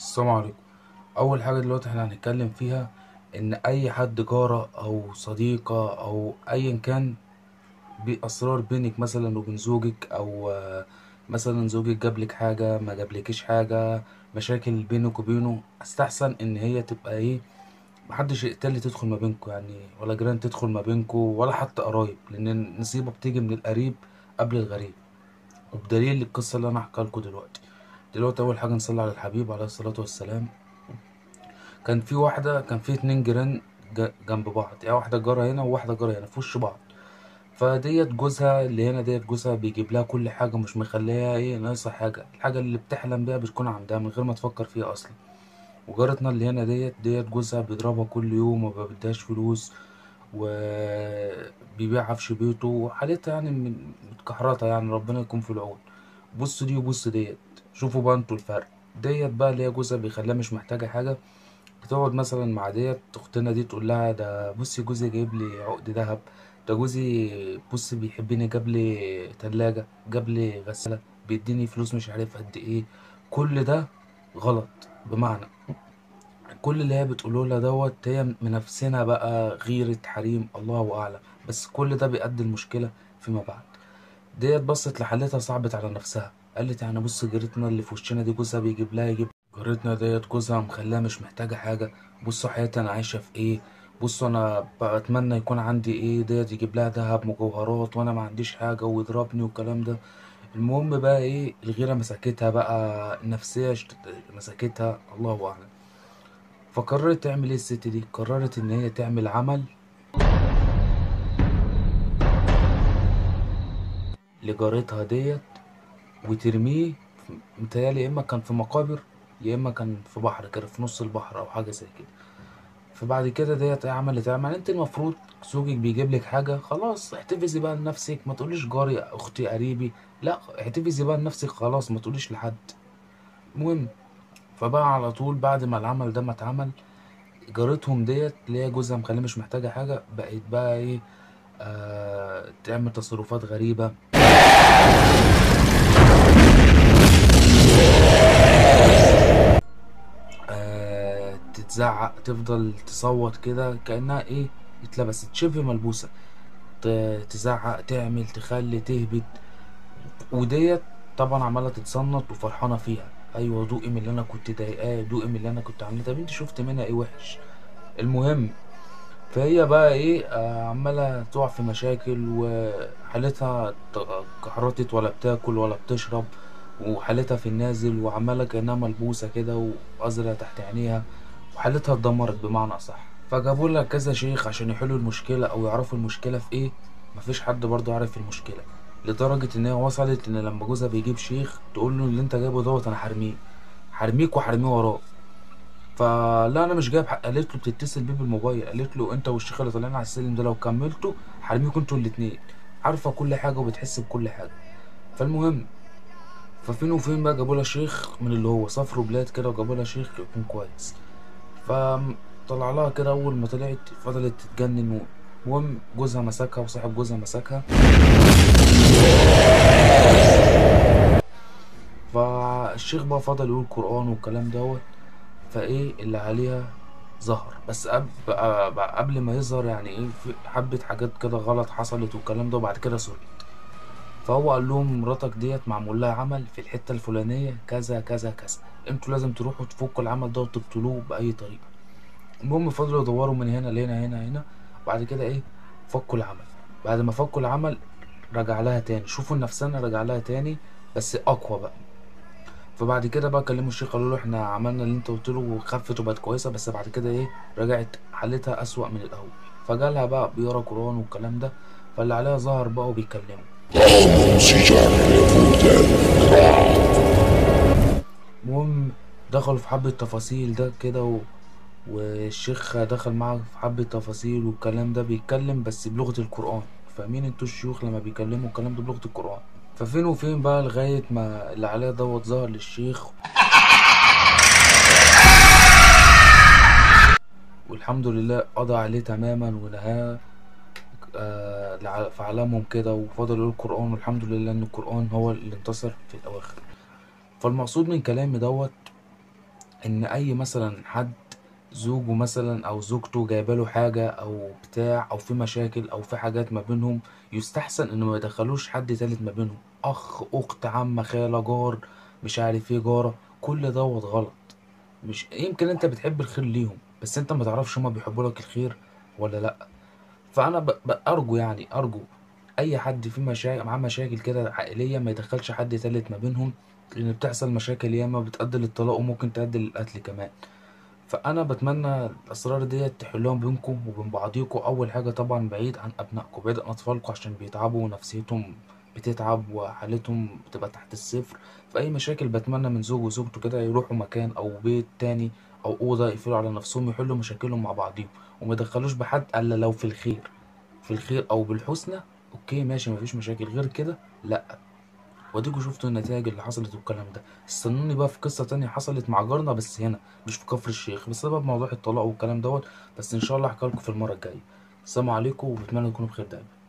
السلام عليكم اول حاجه دلوقتي احنا هنتكلم فيها ان اي حد جاره او صديقه او ايا كان باسرار بينك مثلا وبين زوجك او آه، مثلا زوجك جابلك حاجه ما جابلكيش حاجه مشاكل بينك وبينه استحسن ان هي تبقى ايه محدش يقتل تدخل ما بينكم يعني ولا جيران تدخل ما بينكم ولا حتى قرايب لان النصيبه بتيجي من القريب قبل الغريب وبدليل القصه اللي انا هحكيها لكم دلوقتي دلوقتي اول حاجه نصلي على الحبيب عليه الصلاه والسلام كان في واحدة كان في اتنين جيران ج- جنب بعض يعني واحدة جارة هنا وواحدة جارة هنا في وش بعض فديت جوزها اللي هنا ديت جوزها بيجيب لها كل حاجة مش مخليها ايه ناقصة حاجة الحاجة اللي بتحلم بيها بتكون عندها من غير ما تفكر فيها أصلا وجارتنا اللي هنا ديت ديت جوزها بيضربها كل يوم وما بيديهاش فلوس وبيبيع عفش بيته وحالتها يعني من- متكحرطة يعني ربنا يكون في العون بص دي وبص ديت شوفوا بقى انتوا الفرق ديت بقى اللي هي جوزها بيخليها مش محتاجة حاجة بتقعد مثلا مع ديت اختنا دي تقول لها ده بصي جوزي جايب لي عقد ذهب ده جوزي بصي بيحبني جاب لي تلاجة جاب لي غسالة بيديني فلوس مش عارف قد ايه كل ده غلط بمعنى كل اللي هي بتقوله لها دوت هي منافسنا بقى غيرة حريم الله اعلم بس كل ده بيؤدي المشكلة فيما بعد ديت بصت لحالتها صعبت على نفسها قالت يعني بص جارتنا اللي في وشنا دي جوزها بيجيب لها يجيب جارتنا ديت جوزها مخليها مش محتاجة حاجة بصوا حياتي أنا عايشة في إيه بصوا أنا بتمنى يكون عندي إيه ديت يجيب لها دهب مجوهرات وأنا ما عنديش حاجة ويضربني والكلام ده المهم بقى إيه الغيرة مسكتها بقى النفسية اشت- مسكتها الله أعلم فقررت تعمل إيه الست دي قررت إن هي تعمل عمل لجارتها ديت وترميه في- متهيألي يا إما كان في مقابر يا إما كان في بحر كده في نص البحر أو حاجة زي كده فبعد كده ديت إيه عملت إيه؟ عملت أنت المفروض زوجك بيجيب لك حاجة خلاص احتفظي بقى لنفسك ما تقوليش جاري أختي قريبي لا احتفظي بقى لنفسك خلاص ما تقوليش لحد المهم فبقى على طول بعد ما العمل ده ما اتعمل جارتهم ديت اللي هي جوزها مخليها مش محتاجة حاجة بقت بقى إيه آه تعمل تصرفات غريبة آه تتزعق تفضل تصوت كده كأنها ايه اتلبست شبه ملبوسة ت- تزعق تعمل تخلي تهبط وديت طبعا عمالة تتصنط وفرحانة فيها ايوه دوقي من اللي انا كنت ضايقاه دوقي من اللي انا كنت عاملاه طب انت شفت منها ايه وحش المهم فهي بقى ايه آه، عمالة تقع في مشاكل وحالتها ت- كحرطت ولا بتاكل ولا بتشرب وحالتها في النازل وعمالة كأنها ملبوسة كده وأزرق تحت عينيها وحالتها اتدمرت بمعنى أصح فجابوا لها كذا شيخ عشان يحلوا المشكلة أو يعرفوا المشكلة في إيه مفيش حد برضه عارف المشكلة لدرجة إن هي وصلت إن لما جوزها بيجيب شيخ تقول له اللي أنت جايبه دوت أنا حرميه حرميك وحرميه وراه فلا انا مش جايب حق قالت له بتتصل بيه بالموبايل قالت له انت والشيخ اللي طالعين على السلم ده لو كملتوا حرميكوا انتوا الاتنين عارفه كل حاجه وبتحس بكل حاجه فالمهم ففين وفين بقى جابوا لها شيخ من اللي هو سافروا بلاد كده وجابوا لها شيخ يكون كويس فطلع لها كده اول ما طلعت فضلت تتجنن و- المهم جوزها مسكها وصاحب جوزها مسكها فالشيخ بقى فضل يقول قرآن والكلام دوت فايه اللي عليها ظهر بس قبل, قبل ما يظهر يعني ايه في حبة حاجات كده غلط حصلت والكلام ده وبعد كده سرت فهو قال لهم مراتك ديت معمول لها عمل في الحتة الفلانية كذا كذا كذا انتوا لازم تروحوا تفكوا العمل ده وتبطلوه بأي طريقة المهم فضلوا يدوروا من هنا لهنا هنا هنا بعد كده ايه فكوا العمل بعد ما فكوا العمل رجع لها تاني شوفوا النفسانة رجع لها تاني بس أقوى بقى فبعد كده بقى كلموا الشيخ قالوا له احنا عملنا اللي انت قلت له وخفت وبقت كويسه بس بعد كده ايه رجعت حالتها اسوأ من الاول فجالها بقى بيقرا قران والكلام ده فاللي عليها ظهر بقى وبيكلمه المهم دخلوا في حبة تفاصيل ده كده و... والشيخ دخل معاه في حبة تفاصيل والكلام ده بيتكلم بس بلغة القرآن فاهمين انتوا الشيوخ لما بيكلموا الكلام ده بلغة القرآن ففين وفين بقى لغاية ما اللي عليه دوت ظهر للشيخ والحمد لله قضى عليه تماما ونهاه آه لع- في عالمهم كده وفضل يقول القرآن والحمد لله إن القرآن هو اللي انتصر في الأواخر فالمقصود من كلامي دوت ان اي مثلا حد زوجه مثلا او زوجته جايبه حاجه او بتاع او في مشاكل او في حاجات ما بينهم يستحسن انه ما يدخلوش حد تالت ما بينهم اخ اخت عم خاله جار مش عارف ايه جاره كل دوت غلط مش يمكن انت بتحب الخير ليهم بس انت ما تعرفش هما بيحبوا لك الخير ولا لا فانا ب... ب... ارجو يعني ارجو اي حد في مشاكل معاه مشاكل كده عائليه ما يدخلش حد تالت ما بينهم لان بتحصل مشاكل ياما بتؤدي للطلاق وممكن تؤدي للقتل كمان فانا بتمنى الاسرار ديت تحلوها بينكم وبين بعضيكم اول حاجه طبعا بعيد عن ابنائكم بعيد عن اطفالكم عشان بيتعبوا ونفسيتهم بتتعب وحالتهم بتبقى تحت الصفر في اي مشاكل بتمنى من زوج وزوجته كده يروحوا مكان او بيت تاني او اوضه يقفلوا على نفسهم يحلوا مشاكلهم مع بعضيهم وما يدخلوش بحد الا لو في الخير في الخير او بالحسنى اوكي ماشي مفيش مشاكل غير كده لا واديكوا شفتوا النتائج اللي حصلت والكلام ده استنوني بقى في قصة تانية حصلت مع جارنا بس هنا مش في كفر الشيخ بسبب موضوع الطلاق والكلام دوت بس ان شاء الله هحكيلكوا في المرة الجاية السلام عليكم وبتمنى تكونوا بخير دايما